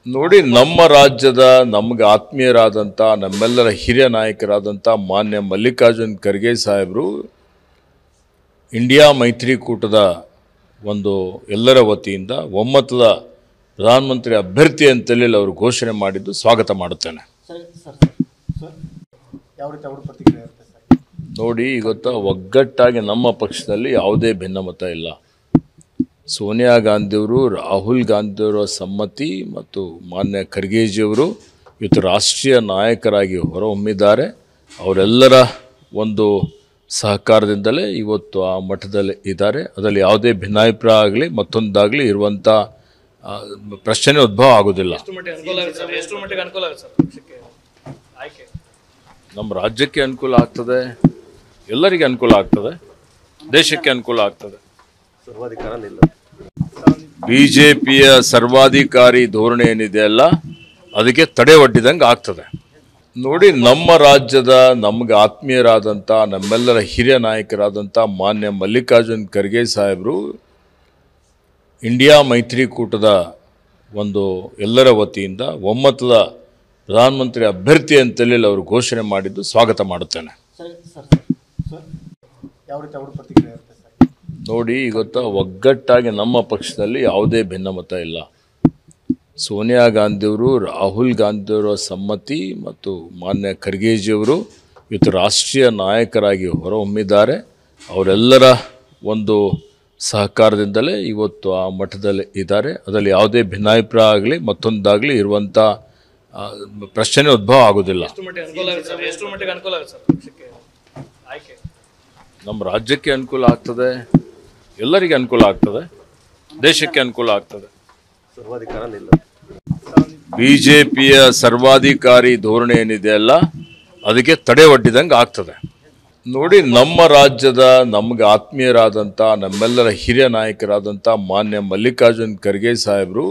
ನೋಡಿ ನಮ್ಮ ರಾಜ್ಯದ ನಮಗೆ ಆತ್ಮೀಯರಾದಂಥ ನಮ್ಮೆಲ್ಲರ ಹಿರಿಯ ನಾಯಕರಾದಂಥ ಮಾನ್ಯ ಮಲ್ಲಿಕಾರ್ಜುನ್ ಖರ್ಗೆ ಸಾಹೇಬರು ಇಂಡಿಯಾ ಮೈತ್ರಿಕೂಟದ ಒಂದು ಎಲ್ಲರ ವತಿಯಿಂದ ಒಮ್ಮತದ ಪ್ರಧಾನಮಂತ್ರಿ ಅಭ್ಯರ್ಥಿ ಅಂತೇಳಿ ಅವರು ಘೋಷಣೆ ಮಾಡಿದ್ದು ಸ್ವಾಗತ ಮಾಡುತ್ತೇನೆ ಸರ್ ಸರ್ ಸರ್ ಯಾವ ರೀತಿ ಅವ್ರ ಪ್ರತಿಕ್ರಿಯೆ ಇರುತ್ತೆ ಸರ್ ನೋಡಿ ಇವತ್ತು ಒಗ್ಗಟ್ಟಾಗಿ ನಮ್ಮ ಪಕ್ಷದಲ್ಲಿ ಯಾವುದೇ ಭಿನ್ನಮತ ಇಲ್ಲ ಸೋನಿಯಾ ಗಾಂಧಿಯವರು ರಾಹುಲ್ ಗಾಂಧಿಯವರ ಸಮ್ಮತಿ ಮತ್ತು ಮಾನ್ಯ ಖರ್ಗೆಜಿಯವರು ಇವತ್ತು ರಾಷ್ಟ್ರೀಯ ನಾಯಕರಾಗಿ ಹೊರಹೊಮ್ಮಿದ್ದಾರೆ ಅವರೆಲ್ಲರ ಒಂದು ಸಹಕಾರದಿಂದಲೇ ಇವತ್ತು ಆ ಮಟ್ಟದಲ್ಲಿ ಇದ್ದಾರೆ ಅದರಲ್ಲಿ ಯಾವುದೇ ಭಿನ್ನಾಭಿಪ್ರಾಯ ಆಗಲಿ ಮತ್ತೊಂದಾಗಲಿ ಇರುವಂಥ ಆ, ಪ್ರಶ್ನೆ ಉದ್ಭವ ಆಗೋದಿಲ್ಲ ಎಷ್ಟು ಮಟ್ಟಿಗೆ ಅನುಕೂಲ ಆಗುತ್ತೆ ಸರ್ ಎಷ್ಟು ಮಟ್ಟಿಗೆ ಅನುಕೂಲ ಆಗುತ್ತೆ ಸರ್ ಪಕ್ಷಕ್ಕೆ ಆಯ್ಕೆ ನಮ್ಮ ರಾಜ್ಯಕ್ಕೆ ಅನುಕೂಲ ಆಗ್ತದೆ ಎಲ್ಲರಿಗೆ ಅನುಕೂಲ ಆಗ್ತದೆ ದೇಶಕ್ಕೆ ಅನುಕೂಲ ಆಗ್ತದೆ ಸರ್ವಾಧಿಕಾರ ನಿಲ್ಲ ಬಿ ಜೆ ಪಿಯ ಸರ್ವಾಧಿಕಾರಿ ಧೋರಣೆ ಏನಿದೆ ಅಲ್ಲ ಅದಕ್ಕೆ ತಡೆ ಒಡ್ಡಿದಂಗೆ ಆಗ್ತದೆ ನೋಡಿ ನಮ್ಮ ರಾಜ್ಯದ ನಮಗೆ ಆತ್ಮೀಯರಾದಂಥ ನಮ್ಮೆಲ್ಲರ ಹಿರಿಯ ನಾಯಕರಾದಂಥ ಮಾನ್ಯ ಮಲ್ಲಿಕಾರ್ಜುನ್ ಖರ್ಗೆ ಸಾಹೇಬರು ಇಂಡಿಯಾ ಮೈತ್ರಿಕೂಟದ ಒಂದು ಎಲ್ಲರ ವತಿಯಿಂದ ಒಮ್ಮತದ ಪ್ರಧಾನಮಂತ್ರಿ ಅಭ್ಯರ್ಥಿ ಅಂತೇಳಿ ಅವರು ಘೋಷಣೆ ಮಾಡಿದ್ದು ಸ್ವಾಗತ ಮಾಡುತ್ತೇನೆ ಸರ್ ಸರ್ ಸರ್ ಯಾವ ರೀತಿ ಅವ್ರ ಪ್ರತಿಕ್ರಿಯೆ ಇರುತ್ತೆ ಸರ್ ನೋಡಿ ಇವತ್ತು ಒಗ್ಗಟ್ಟಾಗಿ ನಮ್ಮ ಪಕ್ಷದಲ್ಲಿ ಯಾವುದೇ ಭಿನ್ನಮತ ಇಲ್ಲ ಸೋನಿಯಾ ಗಾಂಧಿಯವರು ರಾಹುಲ್ ಗಾಂಧಿಯವರ ಸಮ್ಮತಿ ಮತ್ತು ಮಾನ್ಯ ಖರ್ಗೆಜಿಯವರು ಇವತ್ತು ರಾಷ್ಟ್ರೀಯ ನಾಯಕರಾಗಿ ಹೊರಹೊಮ್ಮಿದ್ದಾರೆ ಅವರೆಲ್ಲರ ಒಂದು ಸಹಕಾರದಿಂದಲೇ ಇವತ್ತು ಆ ಮಟ್ಟದಲ್ಲಿ ಇದ್ದಾರೆ ಅದರಲ್ಲಿ ಯಾವುದೇ ಭಿನ್ನಾಭಿಪ್ರಾಯ ಆಗಲಿ ಮತ್ತೊಂದಾಗಲಿ ಇರುವಂಥ ಆ, ಪ್ರಶ್ನೆ ಉದ್ಭವ ಆಗೋದಿಲ್ಲ ಎಷ್ಟು ಮಟ್ಟಿಗೆ ಅನುಕೂಲ ಆಗುತ್ತೆ ಸರ್ ಎಷ್ಟು ಮಟ್ಟಿಗೆ ಅನುಕೂಲ ಆಗುತ್ತೆ ಸರ್ ಪಕ್ಷಕ್ಕೆ ಆಯ್ಕೆ ನಮ್ಮ ರಾಜ್ಯಕ್ಕೆ ಅನುಕೂಲ ಆಗ್ತದೆ ಎಲ್ಲರಿಗೆ ಅನುಕೂಲ ಆಗ್ತದೆ ದೇಶಕ್ಕೆ ಅನುಕೂಲ ಆಗ್ತದೆ ಸರ್ವಾಧಿಕಾರ ನಿಲ್ಲ ಬಿ ಜೆ ಪಿಯ ಸರ್ವಾಧಿಕಾರಿ ಧೋರಣೆ ಏನಿದೆ ಅಲ್ಲ ಅದಕ್ಕೆ ತಡೆ ಒಡ್ಡಿದಂಗೆ ಆಗ್ತದೆ ನೋಡಿ ನಮ್ಮ ರಾಜ್ಯದ ನಮಗೆ ಆತ್ಮೀಯರಾದಂಥ ನಮ್ಮೆಲ್ಲರ ಹಿರಿಯ ನಾಯಕರಾದಂಥ ಮಾನ್ಯ ಮಲ್ಲಿಕಾರ್ಜುನ್ ಖರ್ಗೆ ಸಾಹೇಬರು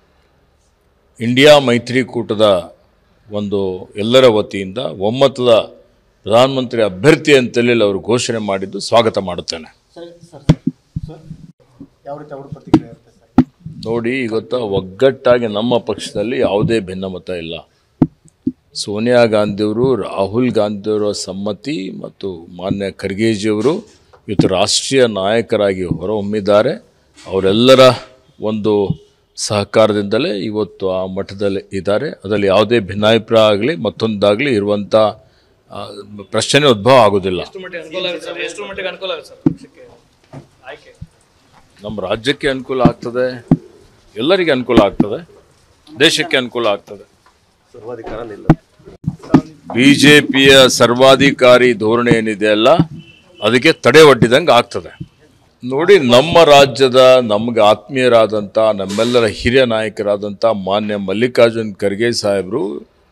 ಇಂಡಿಯಾ ಮೈತ್ರಿಕೂಟದ ಒಂದು ಎಲ್ಲರ ವತಿಯಿಂದ ಒಮ್ಮತದ ಪ್ರಧಾನಮಂತ್ರಿ ಅಭ್ಯರ್ಥಿ ಅಂತೇಳಿ ಅವರು ಘೋಷಣೆ ಮಾಡಿದ್ದು ಸ್ವಾಗತ ಮಾಡುತ್ತೇನೆ ಸರ್ ಸರ್ ಸರ್ ಯಾವ ರೀತಿ ಅವ್ರ ಪ್ರತಿಕ್ರಿಯೆ ಇರುತ್ತೆ ಸರ್ ನೋಡಿ ಇವತ್ತು ಒಗ್ಗಟ್ಟಾಗಿ ನಮ್ಮ ಪಕ್ಷದಲ್ಲಿ ಯಾವುದೇ ಭಿನ್ನಮತ ಇಲ್ಲ ಸೋನಿಯಾ ಗಾಂಧಿಯವರು ರಾಹುಲ್ ಗಾಂಧಿಯವರ ಸಮ್ಮತಿ ಮತ್ತು ಮಾನ್ಯ ಖರ್ಗೆಜಿಯವರು ಇವತ್ತು ರಾಷ್ಟ್ರೀಯ ನಾಯಕರಾಗಿ ಹೊರಹೊಮ್ಮಿದ್ದಾರೆ ಅವರೆಲ್ಲರ ಒಂದು ಸಹಕಾರದಿಂದಲೇ ಇವತ್ತು ಆ ಮಟ್ಟದಲ್ಲಿ ಇದ್ದಾರೆ ಅದರಲ್ಲಿ ಯಾವುದೇ ಭಿನ್ನಾಭಿಪ್ರಾಯ ಆಗಲಿ ಮತ್ತೊಂದಾಗಲಿ ಇರುವಂಥ ಆ, ಪ್ರಶ್ನೆ ಉದ್ಭವ ಆಗೋದಿಲ್ಲ ಎಷ್ಟು ಮಟ್ಟಿಗೆ ಅನುಕೂಲ ಆಗುತ್ತೆ ಸರ್ ಎಷ್ಟು ಮಟ್ಟಿಗೆ ಅನುಕೂಲ ಆಗುತ್ತೆ ಸರ್ ಪಕ್ಷಕ್ಕೆ ಆಯ್ಕೆ ನಮ್ಮ ರಾಜ್ಯಕ್ಕೆ ಅನುಕೂಲ ಆಗ್ತದೆ ಎಲ್ಲರಿಗೆ ಅನುಕೂಲ ಆಗ್ತದೆ ದೇಶಕ್ಕೆ ಅನುಕೂಲ ಆಗ್ತದೆ ಸರ್ವಾಧಿಕಾರ ನಿಲ್ಲ ಬಿ ಜೆ ಪಿಯ ಸರ್ವಾಧಿಕಾರಿ ಧೋರಣೆ ಏನಿದೆ ಅಲ್ಲ ಅದಕ್ಕೆ ತಡೆ ಒಡ್ಡಿದಂಗೆ ಆಗ್ತದೆ ನೋಡಿ ನಮ್ಮ ರಾಜ್ಯದ ನಮಗೆ ಆತ್ಮೀಯರಾದಂಥ ನಮ್ಮೆಲ್ಲರ ಹಿರಿಯ ನಾಯಕರಾದಂಥ ಮಾನ್ಯ ಮಲ್ಲಿಕಾರ್ಜುನ್ ಖರ್ಗೆ ಸಾಹೇಬರು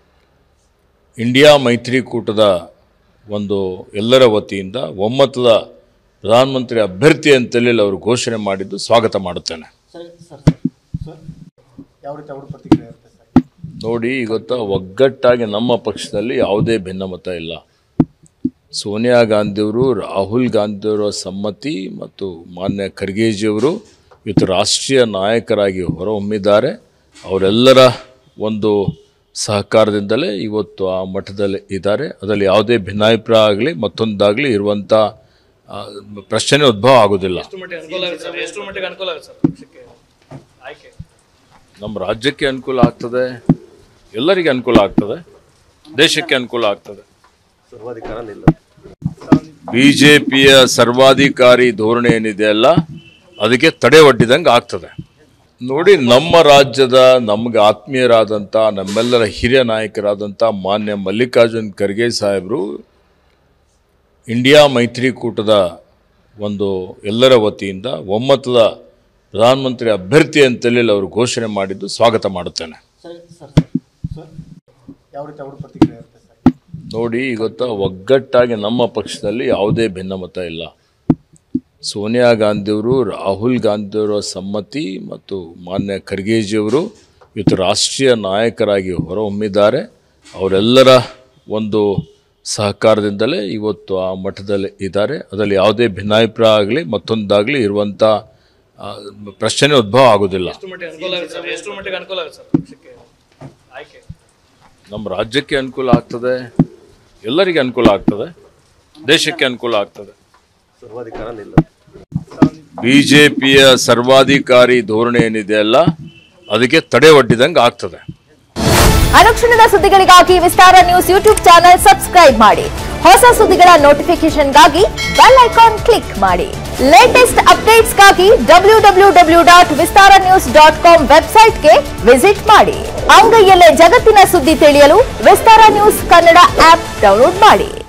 ಇಂಡಿಯಾ ಮೈತ್ರಿಕೂಟದ ಒಂದು ಎಲ್ಲರ ವತಿಯಿಂದ ಒಮ್ಮತದ ಪ್ರಧಾನಮಂತ್ರಿ ಅಭ್ಯರ್ಥಿ ಅಂತೇಳಿ ಅವರು ಘೋಷಣೆ ಮಾಡಿದ್ದು ಸ್ವಾಗತ ಮಾಡುತ್ತೇನೆ ಸರ್ ಸರ್ ಸರ್ ಯಾವ ರೀತಿ ಅವ್ರ ಪ್ರತಿಕ್ರಿಯೆ ಇರುತ್ತೆ ಸರ್ ನೋಡಿ ಇವತ್ತು ಒಗ್ಗಟ್ಟಾಗಿ ನಮ್ಮ ಪಕ್ಷದಲ್ಲಿ ಯಾವುದೇ ಭಿನ್ನಮತ ಇಲ್ಲ ಸೋನಿಯಾ ಗಾಂಧಿಯವರು ರಾಹುಲ್ ಗಾಂಧಿಯವರ ಸಮ್ಮತಿ ಮತ್ತು ಮಾನ್ಯ ಖರ್ಗೆಜಿಯವರು ಇವತ್ತು ರಾಷ್ಟ್ರೀಯ ನಾಯಕರಾಗಿ ಹೊರಹೊಮ್ಮಿದ್ದಾರೆ ಅವರೆಲ್ಲರ ಒಂದು ಸಹಕಾರದಿಂದಲೇ ಇವತ್ತು ಆ ಮಟ್ಟದಲ್ಲಿ ಇದ್ದಾರೆ ಅದರಲ್ಲಿ ಯಾವುದೇ ಭಿನ್ನಾಭಿಪ್ರಾಯ ಆಗಲಿ ಮತ್ತೊಂದಾಗಲಿ ಇರುವಂಥ ಆ, ಪ್ರಶ್ನೆ ಉದ್ಭವ ಆಗೋದಿಲ್ಲ ಎಷ್ಟು ಮಟ್ಟಿಗೆ ಅನುಕೂಲ ಆಗುತ್ತೆ ಸರ್ ಎಷ್ಟು ಮಟ್ಟಿಗೆ ಅನುಕೂಲ ಆಗುತ್ತೆ ಸರ್ ಪಕ್ಷಕ್ಕೆ ಆಯ್ಕೆ ನಮ್ಮ ರಾಜ್ಯಕ್ಕೆ ಅನುಕೂಲ ಆಗ್ತದೆ ಎಲ್ಲರಿಗೆ ಅನುಕೂಲ ಆಗ್ತದೆ ದೇಶಕ್ಕೆ ಅನುಕೂಲ ಆಗ್ತದೆ ಸರ್ವಾಧಿಕಾರ ನಿಲ್ಲ ಬಿ ಜೆ ಪಿಯ ಸರ್ವಾಧಿಕಾರಿ ಧೋರಣೆ ಏನಿದೆ ಅಲ್ಲ ಅದಕ್ಕೆ ತಡೆ ಒಡ್ಡಿದಂಗೆ ಆಗ್ತದೆ ನೋಡಿ ನಮ್ಮ ರಾಜ್ಯದ ನಮಗೆ ಆತ್ಮೀಯರಾದಂಥ ನಮ್ಮೆಲ್ಲರ ಹಿರಿಯ ನಾಯಕರಾದಂಥ ಮಾನ್ಯ ಮಲ್ಲಿಕಾರ್ಜುನ್ ಖರ್ಗೆ ಸಾಹೇಬರು ಇಂಡಿಯಾ ಮೈತ್ರಿಕೂಟದ ಒಂದು ಎಲ್ಲರ ವತಿಯಿಂದ ಒಮ್ಮತದ ಪ್ರಧಾನಮಂತ್ರಿ ಅಭ್ಯರ್ಥಿ ಅಂತೇಳಿ ಅವರು ಘೋಷಣೆ ಮಾಡಿದ್ದು ಸ್ವಾಗತ ಮಾಡುತ್ತೇನೆ ಸರ್ ಸರ್ ಸರ್ ಯಾವ ರೀತಿ ಅವ್ರ ಪ್ರತಿಕ್ರಿಯೆ ಇರುತ್ತೆ ಸರ್ ನೋಡಿ ಇವತ್ತು ಒಗ್ಗಟ್ಟಾಗಿ ನಮ್ಮ ಪಕ್ಷದಲ್ಲಿ ಯಾವುದೇ ಭಿನ್ನಮತ ಇಲ್ಲ ಸೋನಿಯಾ ಗಾಂಧಿಯವರು ರಾಹುಲ್ ಗಾಂಧಿಯವರ ಸಮ್ಮತಿ ಮತ್ತು ಮಾನ್ಯ ಖರ್ಗೆಜಿಯವರು ಇವತ್ತು ರಾಷ್ಟ್ರೀಯ ನಾಯಕರಾಗಿ ಹೊರಹೊಮ್ಮಿದ್ದಾರೆ ಅವರೆಲ್ಲರ ಒಂದು ಸಹಕಾರದಿಂದಲೇ ಇವತ್ತು ಆ ಮಟ್ಟದಲ್ಲಿ ಇದ್ದಾರೆ ಅದರಲ್ಲಿ ಯಾವುದೇ ಭಿನ್ನಾಭಿಪ್ರಾಯ ಆಗಲಿ ಮತ್ತೊಂದಾಗಲಿ ಇರುವಂಥ ಆ, ಪ್ರಶ್ನೆ ಉದ್ಭವ ಆಗೋದಿಲ್ಲ ಎಷ್ಟು ಮಟ್ಟಿಗೆ ಅನುಕೂಲ ಆಗುತ್ತೆ ಸರ್ ಎಷ್ಟು ಮಟ್ಟಿಗೆ ಅನುಕೂಲ ಆಗುತ್ತೆ ಸರ್ ಪಕ್ಷಕ್ಕೆ ಆಯ್ಕೆ ನಮ್ಮ ರಾಜ್ಯಕ್ಕೆ ಅನುಕೂಲ ಆಗ್ತದೆ ಎಲ್ಲರಿಗೆ ಅನುಕೂಲ ಆಗ್ತದೆ ದೇಶಕ್ಕೆ ಅನುಕೂಲ ಆಗ್ತದೆ ಬಿಜೆಪಿಯ ಸರ್ವಾಧಿಕಾರಿ ಧೋರಣೆ ಏನಿದೆ ಅಲ್ಲ ಅದಕ್ಕೆ ತಡೆ ಒಡ್ಡಿದಂಗೆ ಆಗ್ತದೆ ಅನುಕ್ಷಣದ ಸುದ್ದಿಗಳಿಗಾಗಿ Vistara news YouTube channel subscribe ಮಾಡಿ ಹೊಸ ಸುದ್ದಿಗಳ ನೋಟಿಫಿಕೇಶನ್ಗಾಗಿ ಬೆಲ್ ಐಕಾನ್ ಕ್ಲಿಕ್ ಮಾಡಿ ಲೇಟೆಸ್ಟ್ ಅಪ್ಡೇಟ್ಸ್ಗಾಗಿ W W W dot Vistara news dot com ವೆಬ್ಸೈಟ್ಗೆ ವಿಸಿಟ್ ಮಾಡಿ ಅಂಗೈಯಲ್ಲೇ ಜಗತ್ತಿನ ಸುದ್ದಿ ತಿಳಿಯಲು Vistara news Kannada app download ಮಾಡಿ